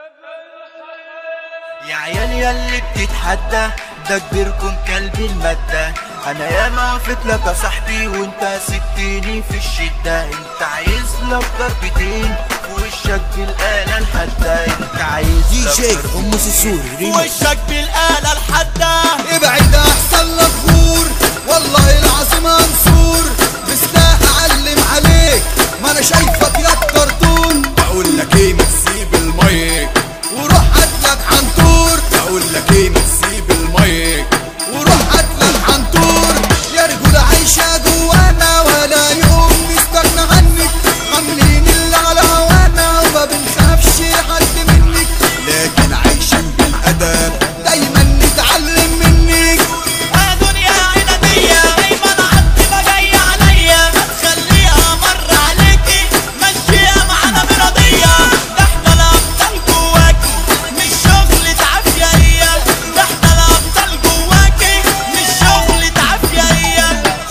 يا عيال ياللي بتتحدى ده كبيركم كلب المادة انا ياما وقفت لك يا صاحبي وانت سبتني في الشدة انت عايز لك ضربتين في وشك بالآلة الحادة انت عايز دي لك جي ضربتين حمص السوري ريمو وشك بالآلة الحادة ابعد احسن لك غور والله العظيم انصور مستاح اعلم عليك ما انا شايفك يا الكرتون بقول لك ايه ما تسيب المايك وروح هاتلك عنتور بقول لك ايه ما تسيب المايك وروح هاتلك عنتور يا رجولة عايشة جوانا ولا يوم نستغنى عنك عاملين اللي على هوانا وما بنخافش حد منك لكن عايشين بالادب دايما نتعلم منك يا دنيا عنادية دايما عدي ما جاي عليا ما تخليها مر عليكي مشيها معانا برضية ده احنا الأبطال جواكي مش شغلة عافية هي ده احنا الأبطال جواكي مش شغلة عافية هي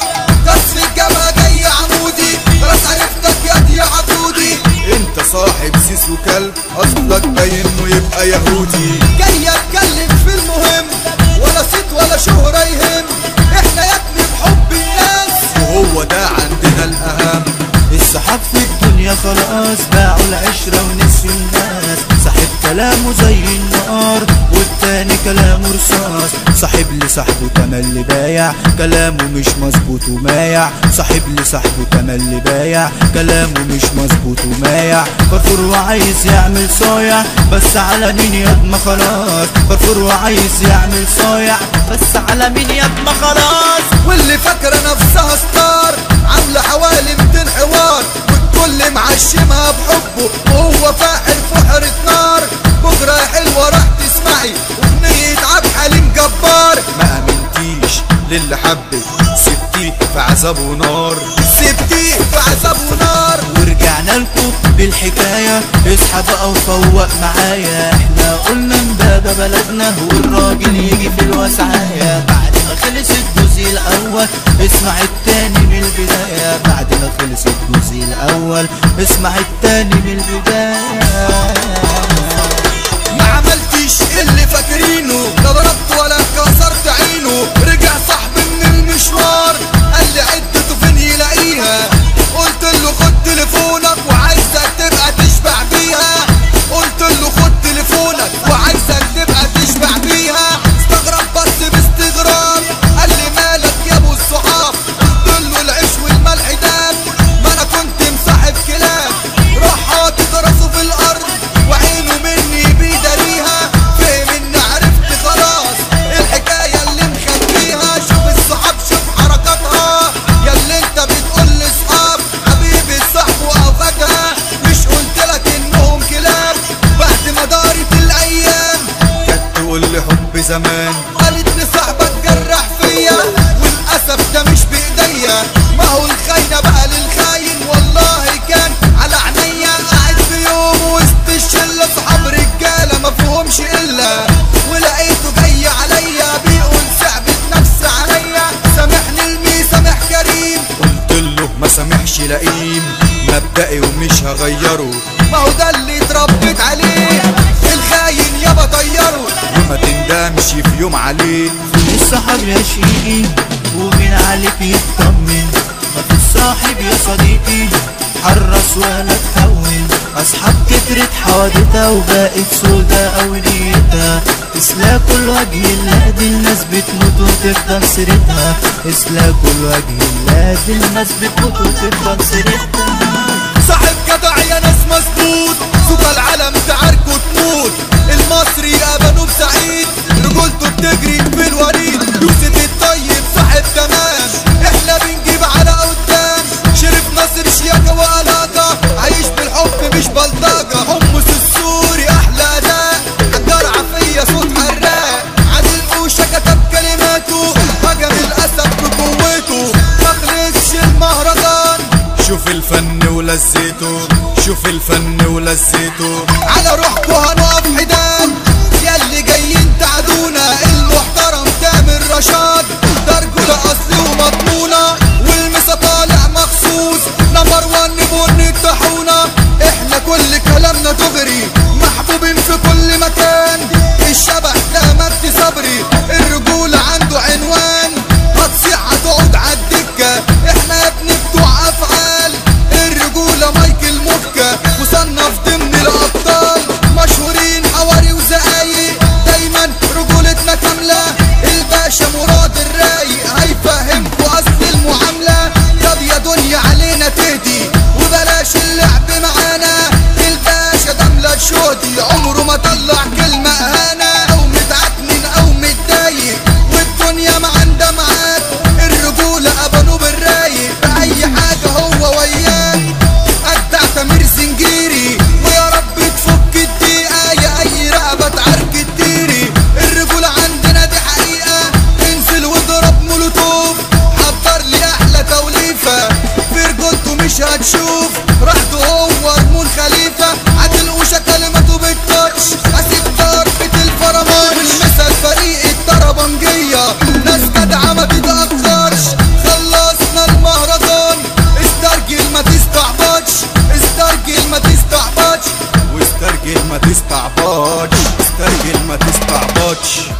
كسر الجبهة جاي عمودي خلاص عرفتك يا دي عقودي انت صاحب سيس وكلب اصلك باين انه يبقى يهودي جاي اتكلم في المهم ولا صيت ولا شهرة يهم احنا يا ابني بحب الناس وهو ده عندنا الاهم الصحاب في الدنيا خلاص باعوا العشرة ونسيوا الناس صاحب كلامه زي النار والتاني كلامه رصاص صاحب لصاحبه تملي بايع كلامه مش مظبوط ومايع صاحب لصاحبه تملي بايع كلامه مش مظبوط ومايع فرفور وعايز يعمل صايع بس على مين يد ما خلاص فرفور وعايز يعمل صايع بس على مين يد ما خلاص واللي فاكرة نفسها ستار عاملة حوالي 200 حوار والكل معشمها بحبه وهو فاحر فحرة نار بكرة يا حلوة راح تسمعي أغنية عبد حليم جبار ما امنتيش للي حبك سبتيه في عذاب ونار سبتيه في عذاب ونار ورجعنا لكم بالحكاية اصحى بقى وفوق معايا احنا قلنا امبابة بلدنا والراجل يجي في الوسعاية بعد ما خلص الجزء الأول اسمع التاني من البداية بعد ما خلص الجزء الأول اسمع التاني من البداية ما عملتش اللي فاكرينه لا ضربت ولا كسرت عينه رجع صاحبي من المشوار قال لي عدته فين يلاقيها قلت له خد تليفونك وعايزك تبقى تشبع بيها قلت له خد تليفونك وعايزك تبقى تشبع بيها استغرب بس باستغراب قال لي مالك يا ابو الصحاب قلت له العيش والملح داب ما انا كنت مصاحب كلاب راح حاطط راسه في الارض وعينه مني بيداريها فهم اني عرفت خلاص الحكايه اللي مخبيها شوف الصحاب شوف حركاتها يا اللي انت بتقول لي صحاب حبيبي صاحبه او فاكهه مش قلت لك انهم كلاب بعد ما دارت الايام كانت تقول لي حب زمان قالت لي صاحبك جرح فيا وللاسف ده مش بايديا ما هو الخاينه بقى للخاين والله كان على عينيا قاعد في يوم وسط الشله صحاب رجاله ما فيهمش الا ولقيته جاي عليا بيقول صعبت نفسي عليا سامحني المي سامح كريم قلت له ما سامحش لئيم مبدئي ومش هغيره ما هو ده اللي اتربيت عليه الخاين يابا طيره وما تندمش في يوم عليه الصحاب يا شيقي ومين عليك يطمن ما في صاحب يا صديقي حرص ولا تخون اصحاب كترت حوادثها وبقت سودا او نيتها اسلاك الوجه الذي الناس بتموت وتفضل سيرتها اسلاك الوجه الذي الناس بتموت وتفضل سيرتها صاحب جدع يا ناس مظبوط صوت العالم تعاركه تموت المصري ابانو بسعيد رجولته بتجري في الوريد يوسف الطيب صاحب تمام احنا بنجيب على قدام شريف ناصر شياكة وقلاطة عايش بالحب مش بلطجة حمص السوري احلى اداء حجار عافية صوت حراق عادل قوشة كتب كلماته هجم الاسد بقوته مخلصش المهرجان شوف الفن ولذته شوف الفن ولذته على روحكوا هنقف حداد ياللي جايين تعدونا المحترم تامر رشاد درجة اصلي ومضمونة والمسا طالع مخصوص نمبر وان بن الطاحونة احنا كل كلامنا دغري محبوبين في كل عمره ما طلع كلمة اهانة او متعكنن او متضايق والدنيا ما عندها معاك الرجولة ابانو بالرايق بأي حاجة هو وياك أجدع تمير سنجيري ويا رب تفك الدقيقة يا أي رقبة تعرك الديري الرجولة عندنا دي حقيقة انزل واضرب مولوتوف حضر لي أحلى توليفة في رجولته مش هتشوف راحته هو رمون خليفة هتلقوشة كلماته بالتاتش أسيب ضربة الفرمان والمثل فريق الطربنجية ناس جدعة ما تتأخرش خلصنا المهرجان استرجل ما تستعبطش استرجل ما تستعبطش واسترجل ما تستعبطش استرجل ما تستعبطش